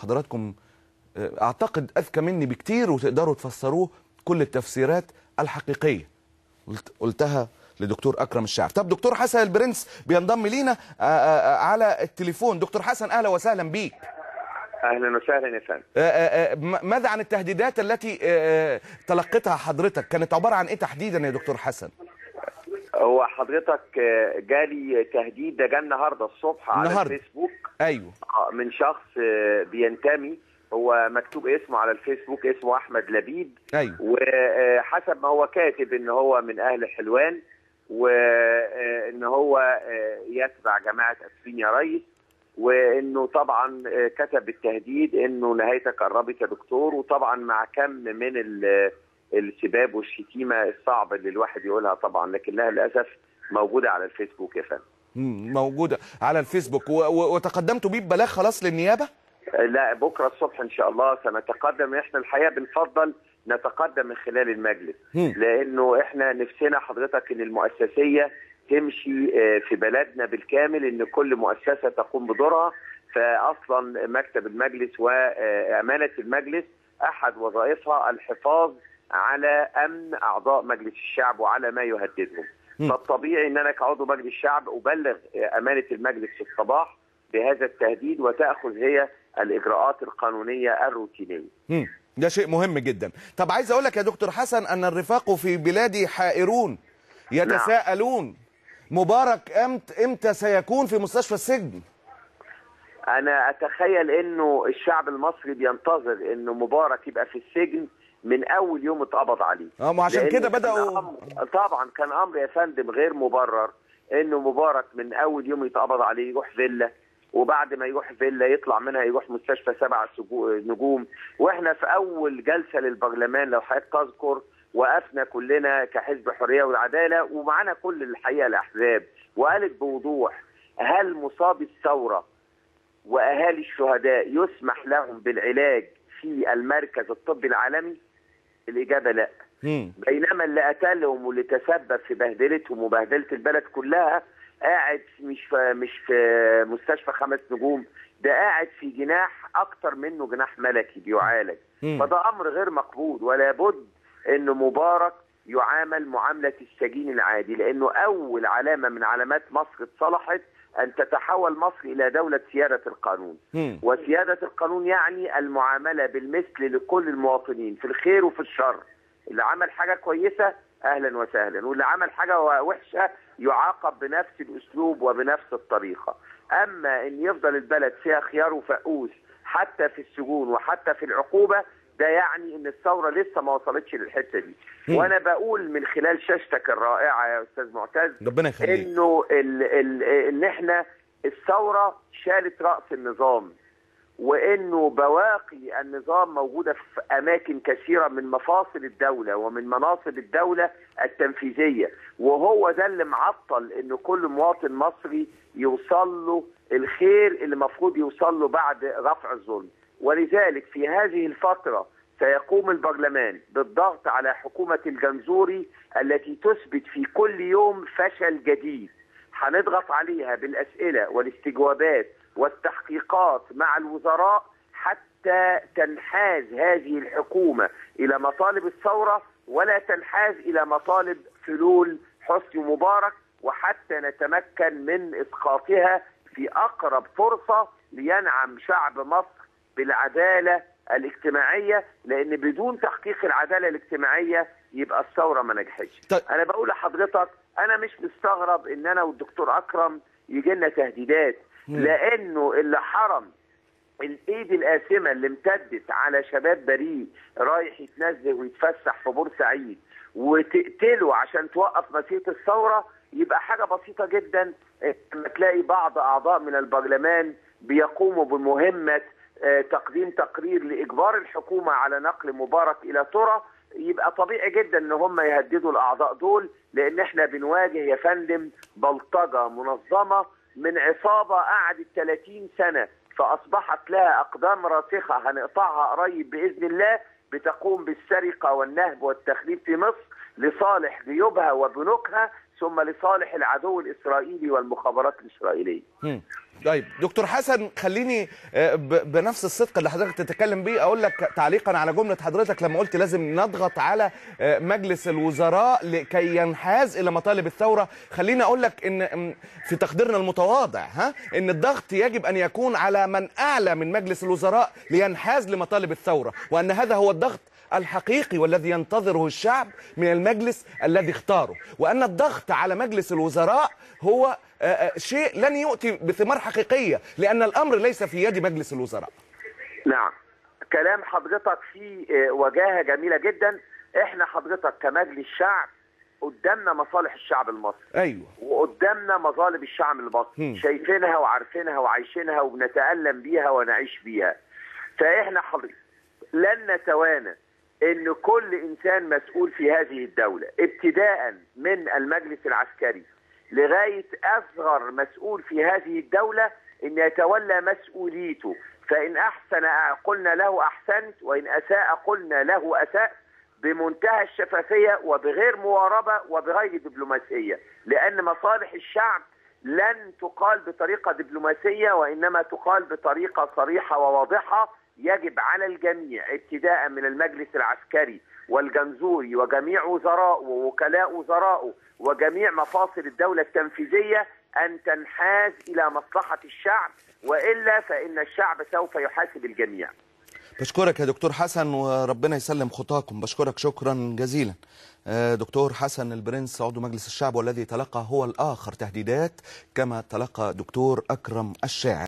حضراتكم آه، اعتقد اذكى مني بكتير وتقدروا تفسروه كل التفسيرات الحقيقيه قلت قلتها لدكتور اكرم الشاعر طب دكتور حسن البرنس بينضم لينا آه، آه، على التليفون دكتور حسن اهلا وسهلا بيك اهلا وسهلا يا فندم آه، آه، آه، م- ماذا عن التهديدات التي آه، آه، تلقتها حضرتك كانت عباره عن ايه تحديدا يا دكتور حسن هو حضرتك آه، جالي تهديد ده جه النهارده الصبح على النهاردة. الفيسبوك ايوه آه، من شخص آه، بينتمي هو مكتوب اسمه على الفيسبوك اسمه احمد لبيب ايوه وحسب ما هو كاتب ان هو من اهل حلوان وان هو آه، يتبع جماعه اسفين يا ريس وانه طبعا آه، كتب بالتهديد انه نهايتك قربت يا دكتور وطبعا مع كم من ال- السباب والشتيمه الصعب اللي الواحد يقولها طبعا لكنها للاسف موجوده على الفيسبوك يا فندم مم، موجوده على الفيسبوك و- و- وتقدمتوا بيه ببلاغ خلاص للنيابه لا بكره الصبح ان شاء الله سنتقدم احنا الحقيقه بنفضل نتقدم من خلال المجلس مم. لانه احنا نفسنا حضرتك ان المؤسسيه تمشي آه، في بلدنا بالكامل ان كل مؤسسه تقوم بدورها فاصلا مكتب المجلس وامانه المجلس احد وظائفها الحفاظ على امن اعضاء مجلس الشعب وعلى ما يهددهم مم. فالطبيعي ان انا كعضو مجلس الشعب ابلغ آه، امانه المجلس في الصباح بهذا التهديد وتاخذ هي الاجراءات القانونيه الروتينيه مم. ده شيء مهم جدا طب عايز اقول لك يا دكتور حسن ان الرفاق في بلادي حائرون يتساءلون مبارك امتى امتى سيكون في مستشفى السجن انا اتخيل انه الشعب المصري بينتظر انه مبارك يبقى في السجن من اول يوم اتقبض عليه اه ما عشان لأن كده كان بداوا أمر- طبعا كان امر يا فندم غير مبرر انه مبارك من اول يوم يتقبض عليه يروح فيلا وبعد ما يروح فيلا يطلع منها يروح مستشفى سبع سجو- نجوم واحنا في اول جلسه للبرلمان لو حضرتك تذكر وقفنا كلنا كحزب حريه والعداله ومعانا كل الحقيقه الاحزاب وقالت بوضوح هل مصابي الثوره واهالي الشهداء يسمح لهم بالعلاج في المركز الطبي العالمي؟ الاجابه لا. مم. بينما اللي قتلهم واللي تسبب في بهدلتهم وبهدله البلد كلها قاعد مش في مش في مستشفى خمس نجوم ده قاعد في جناح اكتر منه جناح ملكي بيعالج مم. فده امر غير مقبول ولا بد ان مبارك يعامل معامله السجين العادي لانه اول علامه من علامات مصر اتصلحت ان تتحول مصر الى دوله سياده القانون مم. وسيادة القانون يعني المعاملة بالمثل لكل المواطنين في الخير وفي الشر اللي عمل حاجة كويسة أهلا وسهلا واللي عمل حاجة وحشة يعاقب بنفس الأسلوب وبنفس الطريقة أما أن يفضل البلد فيها خيار وفقوس حتى في السجون وحتى في العقوبة ده يعني ان الثوره لسه ما وصلتش للحته دي مم. وانا بقول من خلال شاشتك الرائعه يا استاذ معتز ربنا يخليك انه ال ال ان احنا الثوره شالت راس النظام وانه بواقي النظام موجوده في اماكن كثيره من مفاصل الدوله ومن مناصب الدوله التنفيذيه وهو ده اللي معطل ان كل مواطن مصري يوصل له الخير اللي المفروض يوصل له بعد رفع الظلم ولذلك في هذه الفتره سيقوم البرلمان بالضغط على حكومه الجنزوري التي تثبت في كل يوم فشل جديد هنضغط عليها بالاسئله والاستجوابات والتحقيقات مع الوزراء حتى تنحاز هذه الحكومه الى مطالب الثوره ولا تنحاز الى مطالب فلول حسني مبارك وحتى نتمكن من اسقاطها في اقرب فرصه لينعم شعب مصر بالعداله الاجتماعيه لان بدون تحقيق العداله الاجتماعيه يبقى الثوره ما نجحتش. طيب. انا بقول لحضرتك انا مش مستغرب ان انا والدكتور اكرم يجي لنا تهديدات لانه اللي حرم الايد القاسمه اللي امتدت على شباب بريء رايح يتنزه ويتفسح في بورسعيد وتقتله عشان توقف مسيره الثوره يبقى حاجه بسيطه جدا لما تلاقي بعض اعضاء من البرلمان بيقوموا بمهمه آه، تقديم تقرير لاجبار الحكومه على نقل مبارك الى ترى يبقى طبيعي جدا ان هم يهددوا الاعضاء دول لان احنا بنواجه يا فندم بلطجه منظمه من عصابه قعدت 30 سنه فاصبحت لها اقدام راسخه هنقطعها قريب باذن الله بتقوم بالسرقه والنهب والتخريب في مصر لصالح جيوبها وبنوكها ثم لصالح العدو الاسرائيلي والمخابرات الاسرائيليه. مم. طيب دكتور حسن خليني آه، ب- بنفس الصدق اللي حضرتك تتكلم بيه اقول لك تعليقا على جمله حضرتك لما قلت لازم نضغط على آه، مجلس الوزراء لكي ينحاز الى مطالب الثوره خليني اقول لك ان م، في تقديرنا المتواضع ها ان الضغط يجب ان يكون على من اعلى من مجلس الوزراء لينحاز لمطالب الثوره وان هذا هو الضغط الحقيقي والذي ينتظره الشعب من المجلس الذي اختاره وأن الضغط على مجلس الوزراء هو آه، آه، شيء لن يؤتي بثمار حقيقية لأن الأمر ليس في يد مجلس الوزراء نعم كلام حضرتك فيه آه، وجاهه جميله جدا احنا حضرتك كمجلس شعب قدامنا مصالح الشعب المصري أيوة وقدامنا مظالم الشعب المصري هم. شايفينها وعارفينها وعايشينها وبنتألم بيها ونعيش بيها فاحنا حضرتك لن نتوانى ان كل انسان مسؤول في هذه الدولة ابتداء من المجلس العسكري لغاية اصغر مسؤول في هذه الدولة ان يتولى مسؤوليته فان احسن قلنا له احسنت وان اساء قلنا له اسأت بمنتهى الشفافية وبغير مواربة وبغير دبلوماسية لأن مصالح الشعب لن تقال بطريقة دبلوماسية وإنما تقال بطريقة صريحة وواضحة يجب على الجميع ابتداء من المجلس العسكري والجنزوري وجميع وزرائه ووكلاء وزرائه وجميع مفاصل الدولة التنفيذية أن تنحاز إلى مصلحة الشعب وإلا فإن الشعب سوف يحاسب الجميع بشكرك يا دكتور حسن وربنا يسلم خطاكم بشكرك شكرا جزيلا آه، دكتور حسن البرنس عضو مجلس الشعب والذي تلقى هو الآخر تهديدات كما تلقى دكتور أكرم الشاعر